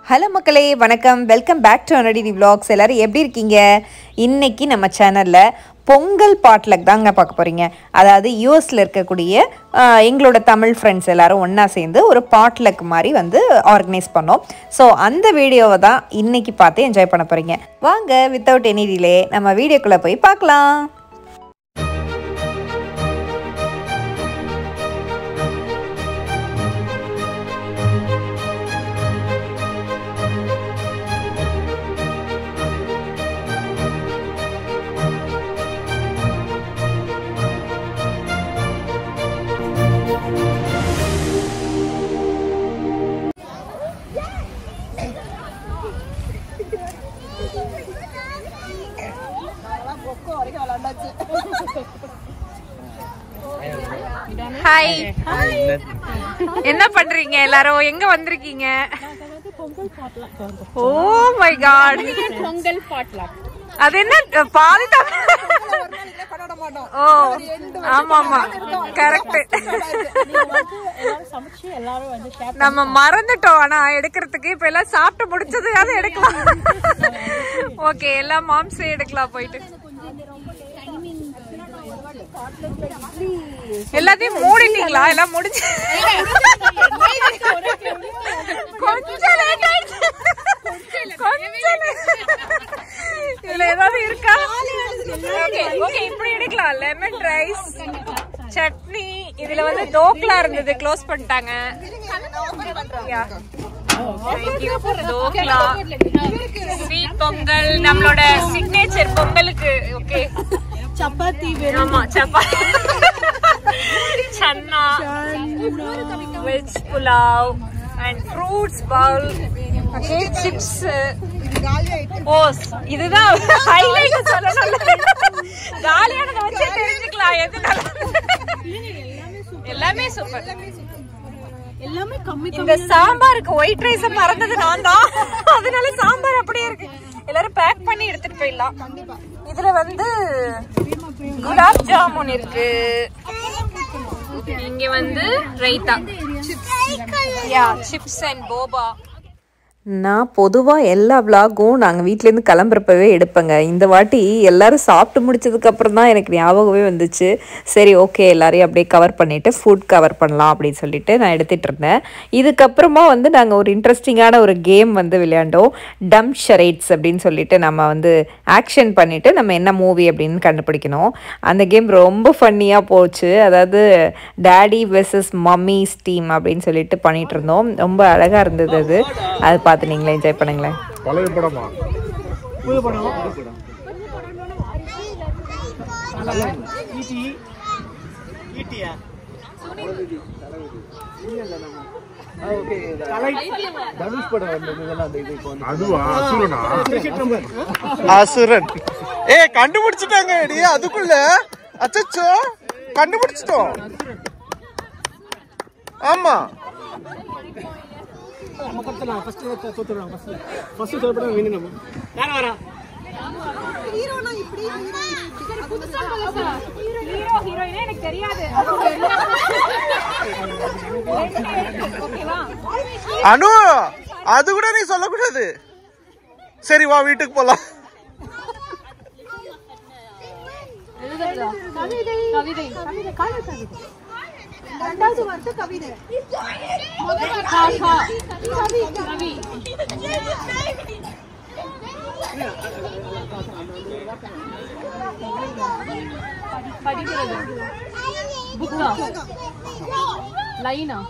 Hello மக்களே வணக்கம் welcome back to Anadi vlogs எல்லாரும் எப்படி இருக்கீங்க இன்னைக்கு நம்ம சேனலில் பொங்கல் பாட்லக் தாங்க பார்க்க போகிறீங்க அதாவது யூஎஸில் இருக்கக்கூடிய ஆஹ், எங்களோட தமிழ் ஃப்ரெண்ட்ஸ் எல்லாரும் ஒன்றா சேர்ந்து ஒரு பாட்லக் மாதிரி வந்து ஆர்கனைஸ் பண்ணோம் ஸோ அந்த வீடியோவை தான் இன்னைக்கு பார்த்து என்ஜாய் பண்ண போகிறீங்க வாங்க வித்தவுட் எனி டிலே நம்ம வீடியோக்குள்ளே போய் பார்க்கலாம் ஹாய் என்ன பண்றீங்க எல்லாரும் எங்க வந்திருக்கீங்க oh my God Pongal potluck அது என்ன பாதி ஓ ஆமா ஆமா கரெக்ட் எல்லாரும் சமைச்சு எல்லாரும் வந்து ஷேர் நம்ம மறந்துட்டோம் ஆனா எடுக்கிறதுக்கு இப்ப எல்லாம் சாப்பிட்டு முடிச்சதையாவது எடுக்கலாம் ஓகே எல்லாம் மாம்ஸே எடுக்கலாம் போயிட்டு எல்லாத்தையும் மூடிட்டீங்களா எல்லாம் முடிஞ்சு கொஞ்சம் லேட் ஆயிடுச்சு கொஞ்சம் late. இதுல ஏதாவது இருக்கா ஓகே ஓகே இப்படி எடுக்கலாம் லெமன் ரைஸ் சட்னி இதுல வந்து தோக்லா இருந்தது க்ளோஸ் பண்ணிட்டாங்க Yeah. Thank you. Dhokla sweet Pongal நம்மளோட சிக்னேச்சர் பொங்கலுக்கு ஓகே சப்பாத்தி ஆமா chapati chana veg pulao and fruits bowl okay chips oh இதுதான் ஹைலைட் சொல்லணும் காலியானத வச்சு தெரிஞ்சுக்கலாம் எது நல்லா எல்லாமே சூப்பர் எல்லாமே கம்மி இந்த சாம்பாருக்கு ஒயிட் ரைஸ் மறந்தது நான் தான் அதனால சாம்பார் அப்படியே இருக்கு எல்லாரும் பேக் பண்ணி எடுத்துட்டு போயிடலாம் இதுல வந்து குலாப் ஜாமுன் இருக்கு இங்க வந்து raita yeah chips and boba நான் பொதுவாக எல்லா விலாகும் நாங்கள் வீட்டிலேருந்து கிளம்புறப்பவே எடுப்பேங்க இந்த வாட்டி எல்லாரும் சாப்பிட்டு முடிச்சதுக்கப்புறம் தான் எனக்கு ஞாபகமே வந்துச்சு சரி ஓகே எல்லாரையும் அப்படியே கவர் பண்ணிவிட்டு ஃபுட் கவர் பண்ணலாம் அப்படின்னு சொல்லிட்டு நான் எடுத்துகிட்டு இருந்தேன் இதுக்கப்புறமா வந்து நாங்கள் ஒரு இன்ட்ரெஸ்டிங்கான ஒரு கேம் வந்து விளையாண்டோம் டம் ஷரேட்ஸ் அப்படின்னு சொல்லிட்டு நம்ம வந்து ஆக்ஷன் பண்ணிவிட்டு நம்ம என்ன மூவி அப்படின்னு கண்டுபிடிக்கணும் அந்த கேம் ரொம்ப ஃபன்னியாக போச்சு அதாவது டேடி வெர்சஸ் மம்மிஸ் டீம் அப்படின்னு சொல்லிட்டு பண்ணிட்டு இருந்தோம் ரொம்ப அழகாக இருந்தது அது அது பார்த்து நீங்களே என்ஜாய் பண்ணுங்களேன் பழைய படமா அதுவா அசுரனா அசுரன் ஏ கண்டுபிடிச்சிட்டாங்க டி அதுக்குள்ள அச்சச்சோ கண்டுபிடிச்சிட்டோம் ஆமா ஹீரோ ஹீரோயினே எனக்கு தெரியாது அனு அது கூட நீ சொல்லக்கூடாது சரி வா வீட்டுக்கு போலாம் கவிதை கவிதை கவிதை கால கவிதை ரெண்டாவது வார்த்தை கவிதை முதல் வார்த்தை கவி கவி படிக்கிறது புக்கா லைனா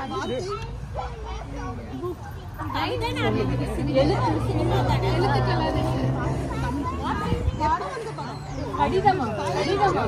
கடிதமா கடிதமா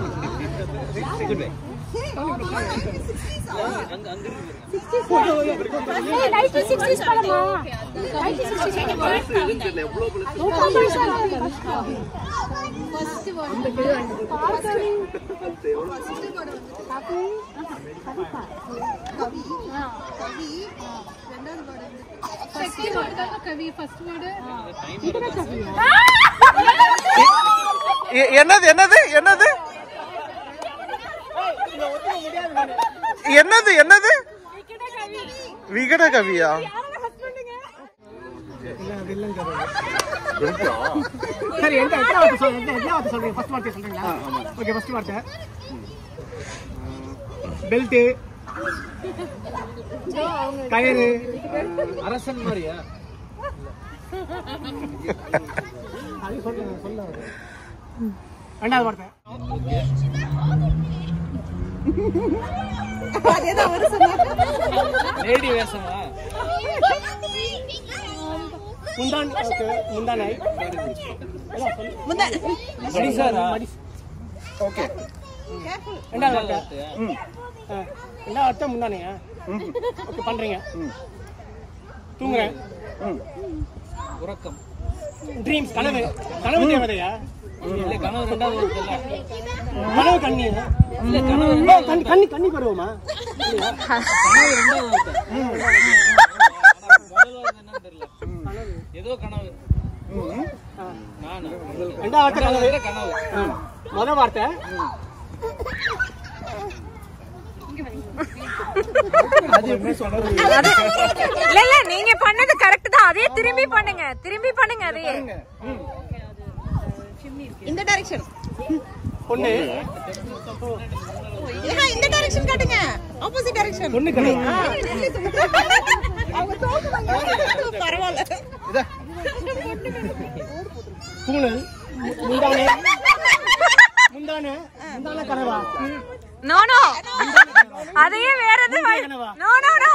எ- என்னது என்னது என்னது என்னது என்னது விகட கவியா சரி எந்த எத்தனை வார்த்தை சொல்றீங்க எந்த எத்தனை வார்த்தை சொல்றீங்க ஃபர்ஸ்ட் வார்த்தை சொல்றீங்களா ஓகே ஃபர்ஸ்ட் வார்த்தை பெல்ட் கயிறு அரசன் மாதிரியா அது சொல்லுங்க சொல்ல ரெண்டாவது வார்த்தை லேடி வேஷமா முந்தான் ஓகே முந்தானை மடிசாரா ஓகே ரெண்டாவது வார்த்தை ஆ, ரெண்டாவது வார்த்தை முந்தானையா ஓகே பண்றீங்க தூங்குறேன் உறக்கம் ட்ரீம்ஸ் கனவு கனவு தேவதையா இல்ல கனவு ரெண்டாவது வருதுல்ல கனவு கண்ணி இல்ல கனவு ஓ, கண்ணி கண்ணி கண்ணி பருவமா கனவு ரெண்டாவது வருது முதல் வருது என்னன்னு தெரியல ஏதோ கனவு நானு ரெண்டாவது வார்த்தை கனவு வேற கனவு முத வார்த்தை அது எப்படி சொல்றது அது இல்ல இல்ல நீங்க பண்ணது கரெக்ட் தான் அதே திரும்பி பண்ணுங்க திரும்பி பண்ணுங்க அதையே இந்த டைரக்ஷன் பொண்ணு இந்த டைரக்ஷன் காட்டுங்க ஆப்போசிட் டைரக்ஷன் பொண்ணு கனவு அவங்க தோக்குவாங்க பரவாயில்ல தூணல் மு- முந்தானை முந்தானை முந்தான கனவா நோ நோ அதையே வேற எது கனவா? நோ நோ நோ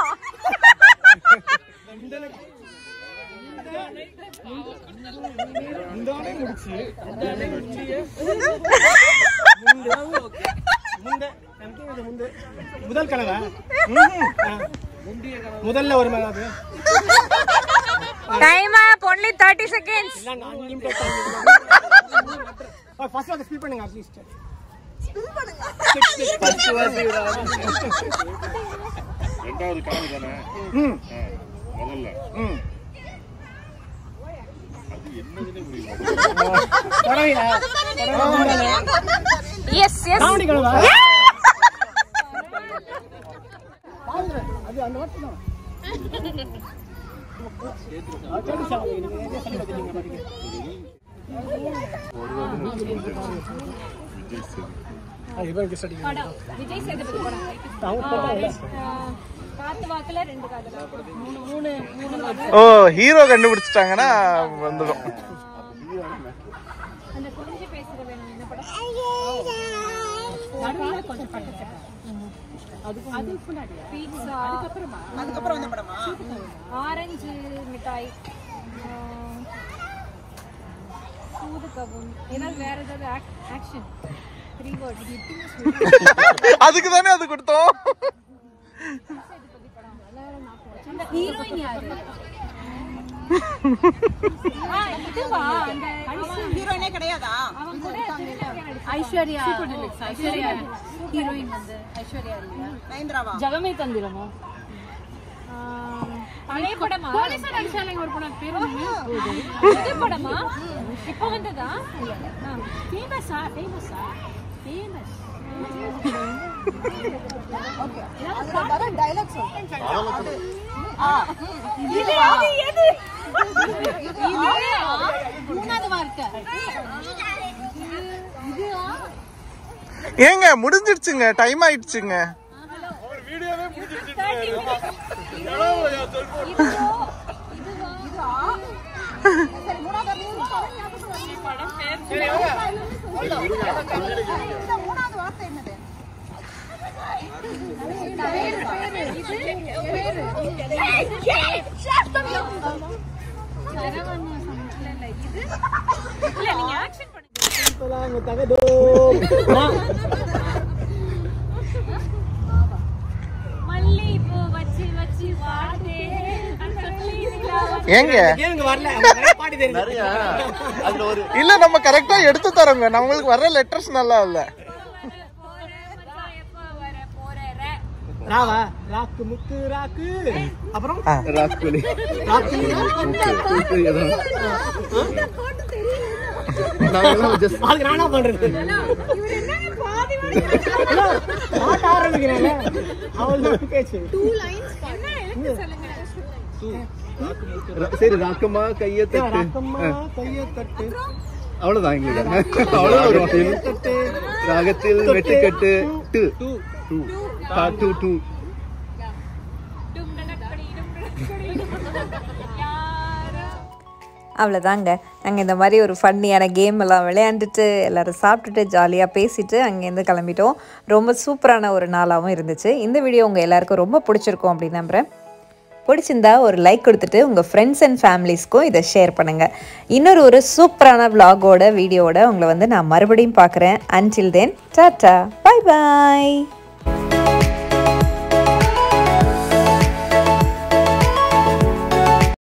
முந்தானை முடிச்சு முந்த எனக்கு இது முந்து முதல் கனவா ஆ. முதல்ல ஒரு மேல அது டைம் ஒன்லி 30 செகண்ட்ஸ் எல்லாம் நான் unlimited time. ஓ, first வார்த்தை ஸ்பீட் பண்ணுங்க அட்லீஸ்ட் ரெண்டாவது கனவு தானே ம் ஆ, முதல்ல ம் அது என்னதுன்னு புரியல பரவாயில்ல எஸ் எஸ் காமெடி கனவா அது அந்த வார்த்தை தான் ஆ, சரி, சார், நீங்க நிறைய சொல்லி வச்சிருக்கீங்க பாருங்க. ஆ, இவன் guess அடிக்கிறான். விஜய் சேதுபதி படம் அவங்க போட்டாங்கல்ல. காத்து வாக்குல ரெண்டு காதலா மூணு மூணு மூணு ஓ ஹீரோ கண்டுபிடிச்சிட்டாங்கன்னா வந்துடும் அந்த கொஞ்சம் பேசுற வேணும் என்ன படம் நடுவுல கொஞ்சம் பட்டு அது பீட்சா அதுக்கப்புறமா அதுக்கப்புறம் வந்த படமா ஆரஞ்சு மிட்டாய் ஆஹ், சூதுகவும் ஏதாவது வேற ஏதாவது ஆக்ஷன் த்ரீ வேர்ட்ஸ் அதுக்கு தானே அது கொடுத்தோம் அந்த ஹீரோயின் யாரு ஆ, இதுவா அந்த ஹீரோயினே கிடையாதா அவன் கூட ஐஸ்வர்யா ஐஸ்வர்யா ஹீரோயின் வந்து ஐஸ்வர்யா இல்லையா நயன்தராவா ஜகமே தந்திரமா பழைய படமா போலீஸ் அடிச்சாலே ஒரு படம் பேர் புது படமா இப்போ வந்ததா ஃபேமஸா ஃபேமஸா ஃபேமஸ் இது அது எது மூணாவது வார்த்தை ஏங்க முடிஞ்சிடுச்சுங்க டைம் ஆயிடுச்சுங்க சொல்லாங்க தகதோ. மல்லிப்பூ வச்சு வச்சு வாடுதே சொல்லி ஏங்க கேளுங்க வரல அவங்க நிறைய பாடி தெரியுது அதுல ஒரு இல்ல நம்ம கரெக்டா எடுத்து தரோங்க நம்மளுக்கு வர்ற லெட்டர்ஸ் நல்லா இல்ல ராவா ராக்கு முத்து ராக்கு அப்புறம் ராஸ்கோலி ராக்கு அதுக்கு நானா பண்றது ஹலோ, பாட்டு ஆரம்பிக்கிறேன்ல அவள் தான் பேச்சு ர- சரி ராக்கம்மா கைய தட்டு ராக்கம்மா கையை தட்டு அவ்வளவுதான் எங்களுக்கு அவ்வளவுதான் வரும் ராகத்தில் வெட்டுக்கட்டு டு டூ ஆ, டூ டூ அவ்வளோதாங்க நாங்கள் இந்த மாதிரி ஒரு ஃபன்னியான கேம் எல்லாம் விளையாண்டுட்டு எல்லோரும் சாப்பிட்டுட்டு ஜாலியாக பேசிட்டு அங்கேருந்து கிளம்பிட்டோம் ரொம்ப சூப்பரான ஒரு நாளாகவும் இருந்துச்சு இந்த வீடியோ உங்கள் எல்லாருக்கும் ரொம்ப பிடிச்சிருக்கும் அப்படின்னு நம்புகிறேன் பிடிச்சிருந்தா ஒரு லைக் கொடுத்துட்டு உங்கள் ஃப்ரெண்ட்ஸ் அண்ட் ஃபேமிலிஸ்க்கும் இதை ஷேர் பண்ணுங்கள் இன்னொரு ஒரு சூப்பரான vlog-ஓட வீடியோவோட உங்களை வந்து நான் மறுபடியும் பார்க்குறேன் அன்டில் தென் டாட்டா பை பாய்